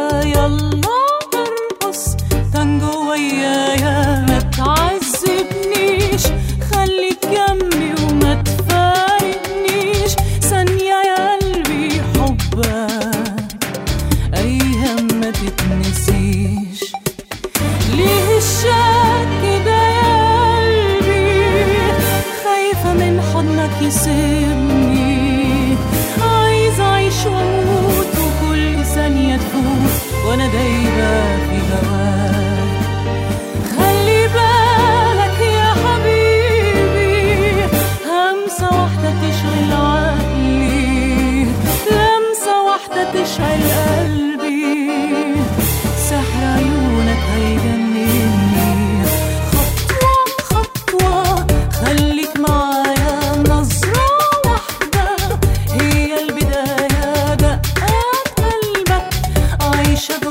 يلا ارقص تانجو ويايا ما تعذبنيش خليك جنبي وما تفارقنيش ثانية يا قلبي حبك أيام ما تتنسيش ليه الشك ده يا قلبي خايفة من حضنك يسيبني عايزة أعيش وأموت وكل ثانية تفوت وأنا دايبة في هواك خلي بالك يا حبيبي همسة واحدة تشغل عقلي لمسة واحدة تشعل قلبي سحر عيونك هيجنني خطوة خطوة خليك معايا نظرة واحدة هي البداية دقات قلبك عايشة